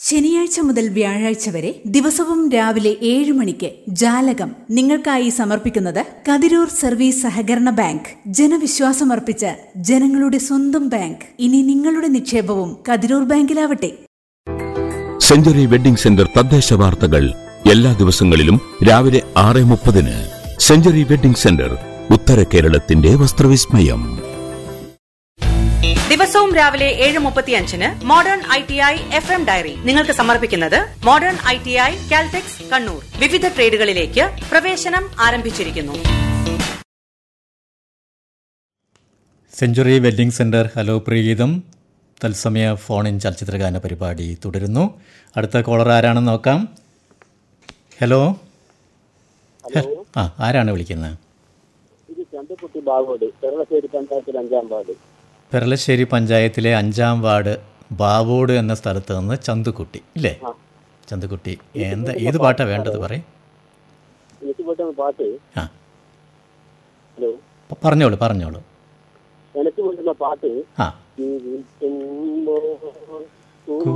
ശനിയാഴ്ച മുതൽ വ്യാഴാഴ്ച വരെ ദിവസവും രാവിലെ ഏഴ് മണിക്ക് ജാലകം നിങ്ങൾക്കായി സമർപ്പിക്കുന്നത് കതിരൂർ സർവീസ് സഹകരണ ബാങ്ക് ജനവിശ്വാസമർപ്പിച്ച ജനങ്ങളുടെ സ്വന്തം ബാങ്ക് ഇനി നിങ്ങളുടെ നിക്ഷേപവും കതിരൂർ ബാങ്കിലാവട്ടെ സെഞ്ചുറി വെഡിംഗ് സെന്റർ തദ്ദേശ വാർത്തകൾ എല്ലാ ദിവസങ്ങളിലും രാവിലെ ആറ് മുപ്പതിന് സെഞ്ചുറി വെഡിംഗ് സെന്റർ ഉത്തര കേരളത്തിന്റെ വസ്ത്രവിസ്മയം ദിവസവും രാവിലെ ഏഴ് മുപ്പത്തിയഞ്ചിന് modern I T I F M diary നിങ്ങൾക്ക് സമർപ്പിക്കുന്നത് modern I T I Caltex Kannur വിവിധ ട്രേഡുകളിലേക്ക് പ്രവേശനം ആരംഭിച്ചിരിക്കുന്നു സെഞ്ചുറി വെഡ്ഡിംഗ് സെൻറ്റർ ഹലോ പ്രീഗീതം തത്സമയ ഫോൺ ഇൻ ചലച്ചിത്രഗാന പരിപാടി തുടരുന്നു അടുത്ത കോളർ ആരാണെന്ന് നോക്കാം ഹലോ ഹെ- ആ ആരാണ് വിളിക്കുന്നത് ഇത് ചന്തക്കുട്ടി ബാഗോട് ചെറുളശ്ശേരി പഞ്ചായത്തിൽ അഞ്ചാം വാർഡ് പെരളശ്ശേരി പഞ്ചായത്തിലെ അഞ്ചാം വാർഡ് ബാവോട് എന്ന സ്ഥലത്ത് നിന്ന് ചന്തുക്കുട്ടി ഇല്ലേ ചന്തുക്കുട്ടി എന്താ ഏത് പാട്ടാണ് വേണ്ടത് പറയും എനിക്ക് പോയിട്ട് പാട്ട് ആ ഹലോ പ- പറഞ്ഞോളൂ പറഞ്ഞോളൂ എനിക്ക് കൊണ്ടുവന്ന പാട്ട് ആ ജീവിക്കുമ്പോൾ